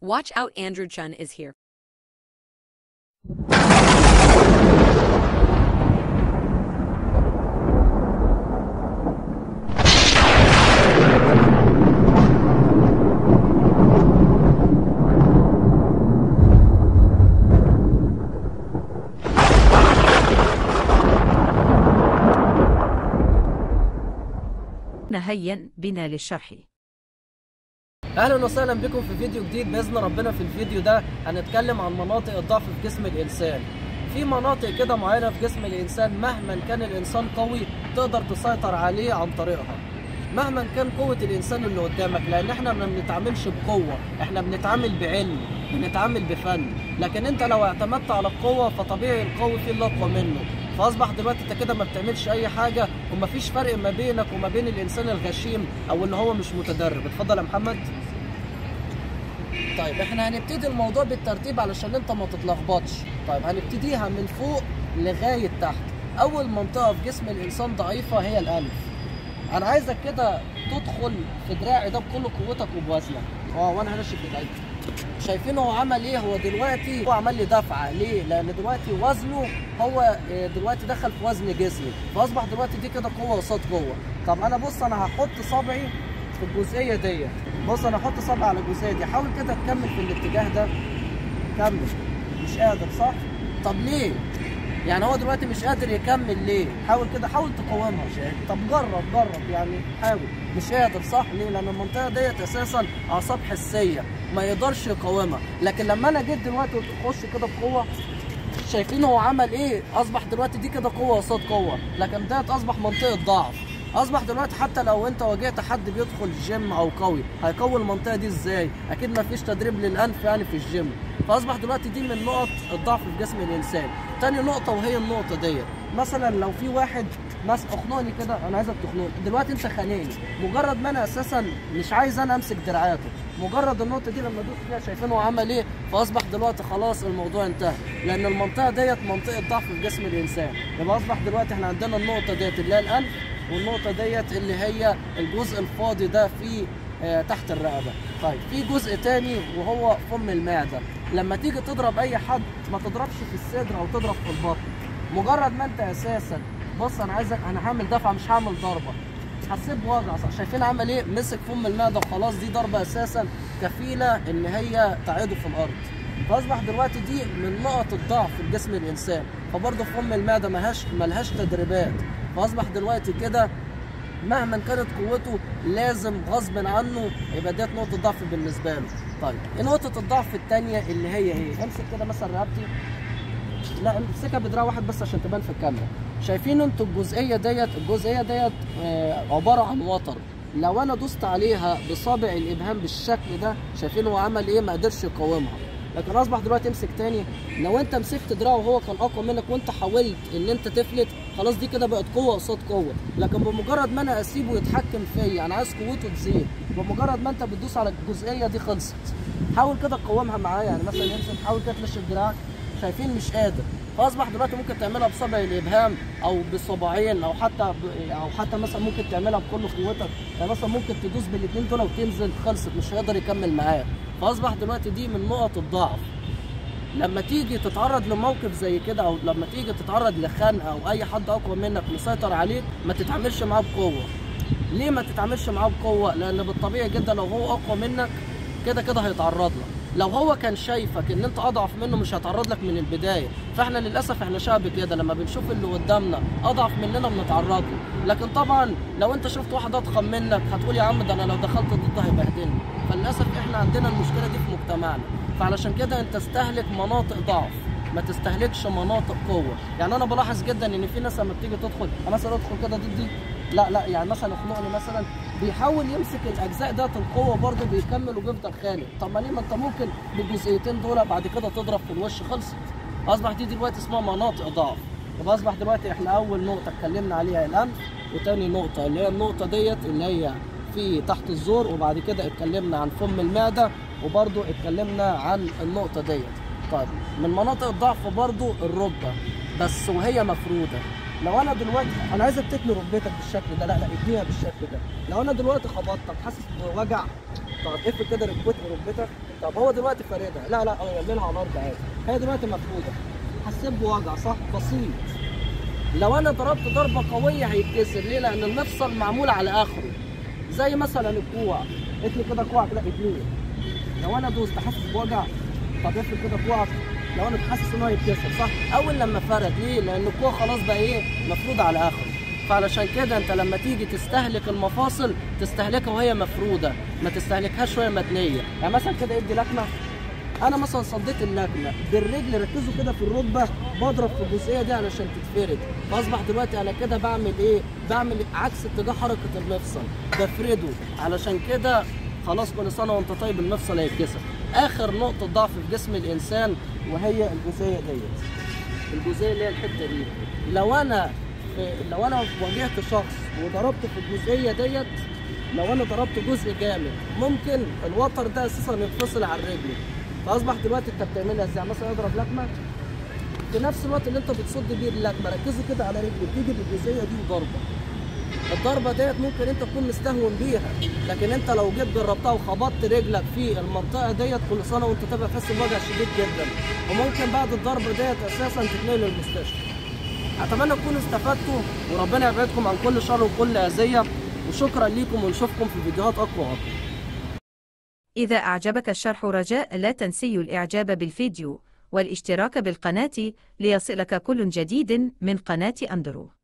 Watch out, Andrew Chun is here. هيا بنا للشرح اهلا وسهلا بكم في فيديو جديد باذن ربنا في الفيديو ده هنتكلم عن مناطق الضعف في جسم الانسان في مناطق كده معينه في جسم الانسان مهما كان الانسان قوي تقدر تسيطر عليه عن طريقها مهما كان قوة الإنسان اللي قدامك لأن إحنا ما بنتعاملش بقوة، إحنا بنتعامل بعلم، بنتعامل بفن، لكن أنت لو اعتمدت على القوة فطبيعي القوي فيه اللي أقوى منه، فاصبح دلوقتي انت كده ما بتعملش اي حاجه ومفيش فرق ما بينك وما بين الانسان الغشيم او اللي هو مش متدرب اتفضل يا محمد طيب احنا هنبتدي الموضوع بالترتيب علشان انت ما تتلخبطش طيب هنبتديها من فوق لغايه تحت اول منطقه في جسم الانسان ضعيفه هي الانف انا عايزك كده تدخل في دراعي ده بكل قوتك وبوزنك اه وانا هنشف ايدي شايفين هو عمل ايه هو دلوقتي هو عمل لي دفعه ليه لان دلوقتي وزنه هو آه، دلوقتي دخل في وزن جسمي فاصبح دلوقتي دي كده قوه قصاد قوه طب انا بص انا هحط صبعي في الجزئيه ديت بص انا هحط صبعي على الجزئيه دي حاول كده تكمل في الاتجاه ده كمل مش قادر صح طب ليه يعني هو دلوقتي مش قادر يكمل ليه حاول كده حاول تقاومها طب جرب جرب يعني حاول مش قادر صح ليه لان المنطقه ديت اساسا اعصاب حسيه ما يقدرش يقاومها لكن لما انا جيت دلوقتي وتخش كده بقوه شايفين هو عمل ايه اصبح دلوقتي دي كده قوه قصاد قوه لكن ديت اصبح منطقه ضعف اصبح دلوقتي حتى لو انت واجهت حد بيدخل جيم او قوي هيقوي المنطقه دي ازاي اكيد ما فيش تدريب للانف يعني في الجيم فاصبح دلوقتي دي من نقط الضعف في جسم الانسان تاني نقطه وهي النقطه ديت مثلا لو في واحد ماسك اخنقني كده انا عايزك تخنقني دلوقتي انت خانقني مجرد ما انا اساسا مش عايز انا امسك دراعاته مجرد النقطه دي لما ادوس فيها شايفين هو عمل ايه فاصبح دلوقتي خلاص الموضوع انتهى لان المنطقه ديت منطقه ضعف في جسم الانسان يبقى اصبح دلوقتي احنا عندنا النقطه ديت اللي هي الانف والنقطه ديت اللي هي الجزء الفاضي ده في آه، تحت الرقبه طيب في جزء تاني وهو فم المعده لما تيجي تضرب اي حد ما تضربش في الصدر او تضرب في البطن مجرد ما انت اساسا بص انا عايزك انا هعمل دفعه مش هعمل ضربه حسيت بوجع صح شايفين عمل ايه مسك فم المعده وخلاص دي ضربه اساسا كفيله ان هي تعيده في الارض فاصبح دلوقتي دي من نقط الضعف في جسم الانسان فبرضه فم المعده ملهاش ملهاش تدريبات فاصبح دلوقتي كده مهما كانت قوته لازم غصب عنه يبقى ديت نقطه ضعف بالنسبه له طيب نقطه الضعف الثانيه اللي هي ايه امسك كده مثلا رقبتي لا امسكها بدراع واحد بس عشان تبان في الكاميرا شايفين انتوا الجزئيه ديت الجزئيه ديت آه، عباره عن وتر لو انا دوست عليها بصابع الابهام بالشكل ده شايفين هو عمل ايه ما قدرش يقاومها لكن اصبح دلوقتي امسك تاني لو انت مسكت دراعه وهو كان اقوى منك وانت حاولت ان انت تفلت خلاص دي كده بقت قوه قصاد قوه لكن بمجرد ما انا اسيبه يتحكم فيا انا عايز قوته تزيد بمجرد ما انت بتدوس على الجزئيه دي خلصت حاول كده تقاومها معايا يعني مثلا امسك حاول كده تلش دراعك شايفين مش قادر فاصبح دلوقتي ممكن تعملها بصبع الابهام او بصباعين او حتى ب... او حتى مثلا ممكن تعملها بكل قوتك يعني مثلا ممكن تدوس بالاثنين دول وتنزل خلصت مش هيقدر يكمل معاك فاصبح دلوقتي دي من نقط الضعف لما تيجي تتعرض لموقف زي كده او لما تيجي تتعرض لخنقه او اي حد اقوى منك مسيطر عليك ما تتعاملش معاه بقوه ليه ما تتعاملش معاه بقوه لان بالطبيعي جدا لو هو اقوى منك كده كده هيتعرض لك لو هو كان شايفك ان انت اضعف منه مش هيتعرض لك من البدايه فاحنا للاسف احنا شعب كده لما بنشوف اللي قدامنا اضعف مننا بنتعرض له لكن طبعا لو انت شفت واحد اضخم منك هتقول يا عم ده انا لو دخلت ضده هيبهدلني فللاسف احنا عندنا المشكله دي في مجتمعنا فعلشان كده انت استهلك مناطق ضعف ما تستهلكش مناطق قوه يعني انا بلاحظ جدا ان في ناس لما بتيجي تدخل أنا مثلا ادخل كده ضدي لا لا يعني مثلا اخنقني مثلا بيحاول يمسك الاجزاء ديت القوه برضه بيكمل وبيفضل خانق طب ما ليه ما انت ممكن بالجزئيتين دول بعد كده تضرب في الوش خلصت اصبح دي دلوقتي اسمها مناطق ضعف يبقى اصبح دلوقتي احنا اول نقطه اتكلمنا عليها الانف وتاني نقطه اللي هي النقطه ديت اللي هي في تحت الزور وبعد كده اتكلمنا عن فم المعده وبرضه اتكلمنا عن النقطه ديت طيب من مناطق الضعف برضه الركبه بس وهي مفروده لو انا دلوقتي انا عايزك تتني ركبتك بالشكل ده لا لا اديها بالشكل ده لو انا دلوقتي خبطتك حاسس بوجع طب افرد كده ركبتك ركبتك طب هو دلوقتي فاردها لا لا هو يعملها على الارض عادي هي دلوقتي مفروده حسيت بوجع صح بسيط لو انا ضربت ضربه قويه هيتكسر ليه لان المفصل معمول على اخره زي مثلا الكوع اتني كده كوعك لا اتنين لو انا دوست حاسس بوجع طب افرض كده كوعك لو انا حاسس ان هو يتكسر صح اول لما فرد ليه لان الكوع خلاص بقى ايه مفروض على اخره فعلشان كده انت لما تيجي تستهلك المفاصل تستهلكها وهي مفروده ما تستهلكهاش وهي متنيه يعني مثلا كده ادي لكمه انا مثلا صديت اللكمه بالرجل ركزوا كده في الركبه بضرب في الجزئيه دي علشان تتفرد فاصبح دلوقتي انا كده بعمل ايه بعمل عكس اتجاه حركه المفصل بفرده علشان كده خلاص كل سنه وانت طيب المفصل هيتكسر اخر نقطه ضعف في جسم الانسان وهي الجزئيه ديت الجزئيه اللي هي الحته دي لو انا لو انا واجهت شخص وضربته في الجزئيه ديت لو انا ضربت جزء جامد ممكن الوتر ده اساسا ينفصل عن رجلي فاصبح دلوقتي انت بتعملها ازاي مثلا اضرب لكمه في نفس الوقت اللي انت بتصد بيه اللكمه ركزوا كده على رجلي تيجي بالجزئيه دي وضربه الضربه ديت ممكن انت تكون مستهون بيها لكن انت لو جيت جربتها وخبطت رجلك في المنطقه ديت كل سنه وانت تبقى تحس بوجع شديد جدا وممكن بعد الضربه ديت اساسا تتنقل للمستشفى اتمنى تكونوا استفدتوا وربنا يبعدكم عن كل شر وكل اذيه وشكرا ليكم ونشوفكم في فيديوهات اقوى واقوى إذا أعجبك الشرح رجاء لا تنسي الإعجاب بالفيديو والاشتراك بالقناة ليصلك كل جديد من قناة أندرو